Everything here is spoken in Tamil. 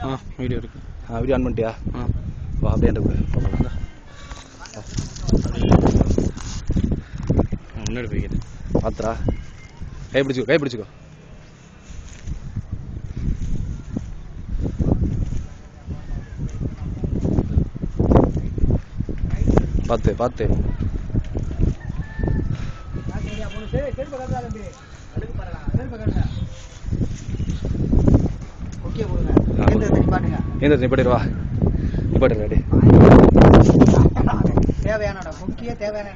ஆ வீடியோ இருக்கு ஆ வீடியோ ஆன் பண்ணிட்டியா ஆ வா அப்படியே என்கிட்ட கொடு பாப்போம். நான் முன்னாடி போய்க்கிறேன் பாத்துடா கை பிடிச்சிக்கோ கை பிடிச்சிக்கோ பார்த்து பார்த்து ஓகே கொடுங்க ஆ. இயந்திரத்தை நிப்பாட்டுங்க ஏன் நிப்பாட்டிடுவா நிப்பாட்டிடுறா டே தேவையான இடம் முக்கிய தேவையான